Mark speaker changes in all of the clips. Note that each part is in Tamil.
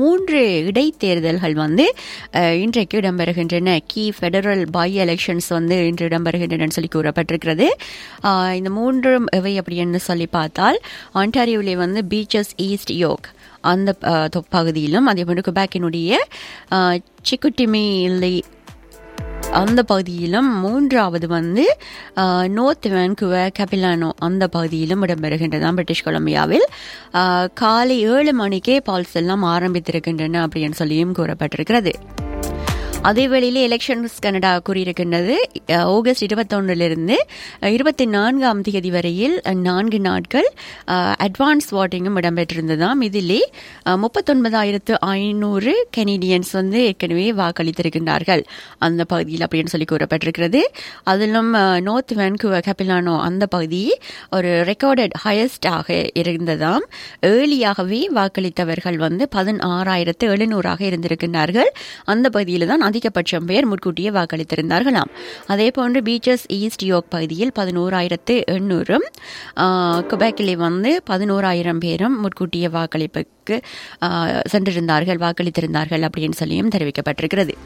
Speaker 1: மூன்று இடைத்தேர்தல்கள் வந்து அஹ், இன்றைக்கு இடம்பெறுகின்றன கீ ஃபெடரல் பை எலெக்ஷன்ஸ் வந்து இன்று இடம்பெறுகின்றன சொல்லி கூறப்பட்டிருக்கிறது அஹ், இந்த மூன்றும் எவை அப்படின்னு சொல்லி பார்த்தால் ஆண்டாரியோவிலே வந்து பீச்சஸ் ஈஸ்ட் யோக் அந்த அஹ், தொ- பகுதியிலும் அதே மாதிரி குபேக்கினுடைய அஹ், சிக்குட்டிமில்லை அந்த பகுதியிலும் மூன்றாவது வந்து அஹ், நோர்த் வேன்குவர் கபிலானோ அந்த பகுதியிலும் இடம்பெறுகின்றதாம் பிரிட்டிஷ் கொலம்பியாவில் அஹ், காலை ஏழு மணிக்கே பால்ஸ் எல்லாம் ஆரம்பித்திருக்கின்றன அப்படின்னு சொல்லியும் கூறப்பட்டிருக்கிறது அதே வேளையிலே எலெக்ஷன்ஸ் கனடா கூறியிருக்கின்றது அஹ், ஆகஸ்ட் இருபத்தொன்னிலிருந்து இருபத்தி நான்காம் தேதி வரையில் அஹ், நான்கு நாட்கள் அட்வான்ஸ் வாட்டிங்கும் இடம்பெற்றிருந்ததாம் இதிலே முப்பத்தொன்பதாயிரத்து ஐநூறு கெனடியன்ஸ் வந்து ஏற்கனவே வாக்களித்திருக்கின்றார்கள் அந்த பகுதியில் அப்படின்னு சொல்லி கூறப்பட்டிருக்கிறது அதிலும் நோர்த் வேன்குவர் கபிலானோ அந்த பகுதி ஒரு ரெக்கார்டட் ஹையஸ்டாக இருந்ததாம் ஏர்லியாகவே வாக்களித்தவர்கள் வந்து பதினாறாயிரத்து எழுநூறாக இருந்திருக்கின்றார்கள் அந்த பகுதியில் தான் அதிகபட்சம் பேர் முன்கூட்டியே வாக்களித்திருந்தார்களாம் அதே போன்று பீச்சஸ் ஈஸ்ட் யோக் பகுதியில் பதினோராயிரத்து எண்ணூறும் குபேக்கிலே வந்து பதினோராயிரம் பேரும் முன்கூட்டிய வாக்களிப்புக்கு ஆ, சென்றிருந்தார்கள் வாக்களித்திருந்தார்கள் அப்படின்னு சொல்லியும் தெரிவிக்கப்பட்டிருக்கிறது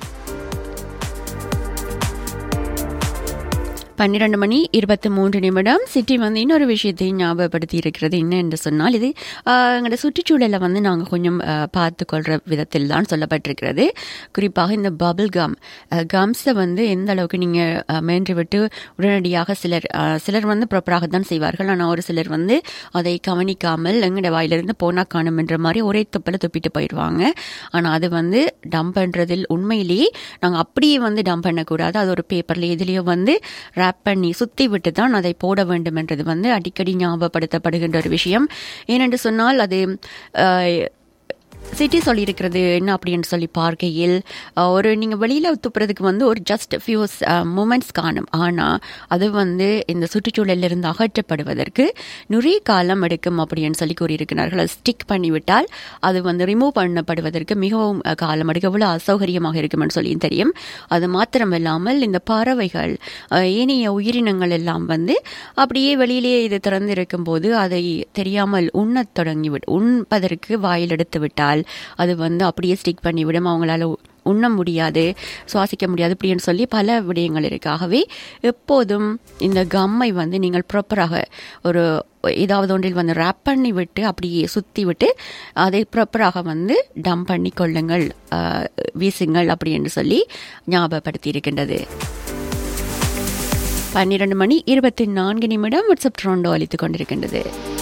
Speaker 1: பன்னிரண்டு மணி இருபத்தி மூன்று நிமிடம் சிட்டி வந்து இன்னொரு விஷயத்தையும் ஞாபகப்படுத்தி இருக்கிறது என்ன என்று சொன்னால் இது ஆஹ், எங்களோட சுற்றுச்சூழலை வந்து நாங்கள் கொஞ்சம் ஆஹ், பார்த்து கொள்கிற விதத்தில் தான் சொல்லப்பட்டிருக்கிறது குறிப்பாக இந்த பபிள் கம் கம்ஸை வந்து எந்த அளவுக்கு நீங்கள் மேன்று விட்டு உடனடியாக சிலர் ஆஹ், சிலர் வந்து ப்ராப்பராக தான் செய்வார்கள் ஆனால் ஒரு சிலர் வந்து அதை கவனிக்காமல் எங்களோட வாயிலிருந்து போனா காணும் என்ற மாதிரி ஒரே துப்பில் துப்பிட்டு போயிடுவாங்க ஆனால் அது வந்து டம்ப் பண்ணுறதில் உண்மையிலேயே நாங்கள் அப்படியே வந்து டம்ப் பண்ணக்கூடாது அது ஒரு பேப்பரில் எதுலேயோ வந்து ரேப் பண்ணி சுத்தி விட்டு தான் அதை போட வேண்டும் என்றது வந்து அடிக்கடி ஞாபகப்படுத்தப்படுகின்ற ஒரு விஷயம் ஏனென்று சொன்னால் அது அஹ், சிட்டி சொல்லியிருக்கிறது என்ன அப்படின்னு சொல்லி பார்க்கையில் அஹ், ஒரு நீங்கள் வெளியில் துப்புறதுக்கு வந்து ஒரு ஜஸ்ட் ஃபியூஸ் மூமெண்ட்ஸ் காணும் ஆனால் அது வந்து இந்த சுற்றுச்சூழலில் இருந்து அகற்றப்படுவதற்கு நிறைய காலம் எடுக்கும் அப்படின்னு சொல்லி கூறியிருக்கிறார்கள் அது ஸ்டிக் பண்ணிவிட்டால் அது வந்து ரிமூவ் பண்ணப்படுவதற்கு மிகவும் அஹ், காலம் எடுக்க எவ்வளோ அசௌகரியமாக இருக்கும்னு சொல்லியும் தெரியும் அது மாத்திரமில்லாமல் இந்த பறவைகள் அஹ், ஏனைய உயிரினங்கள் எல்லாம் வந்து அப்படியே வெளியிலேயே இது திறந்து இருக்கும்போது அதை தெரியாமல் உண்ணத் தொடங்கிவிடும் உண்பதற்கு வாயில் எடுத்து விட்டால் அது வந்து அப்படியே ஸ்டிக் பண்ணிவிடும் அவங்களால உ- உண்ண முடியாது சுவாசிக்க முடியாது இப்படின்னு சொல்லி பல விடயங்கள் இருக்காகவே எப்போதும் இந்த கம்மை வந்து நீங்கள் ப்ராப்பராக ஒரு ஏதாவது ஒன்றில் வந்து ரேப் பண்ணி விட்டு அப்படியே சுற்றி விட்டு அதை ப்ராப்பராக வந்து டம்ப் பண்ணி கொள்ளுங்கள் ஆஹ், வீசுங்கள் அப்படி என்று சொல்லி ஞாபகப்படுத்தி இருக்கின்றது பன்னிரண்டு மணி இருபத்தி நான்கு நிமிடம் வாட்ஸ்அப் ட்ரோண்டோ அளித்துக் கொண்டிருக்கின்றது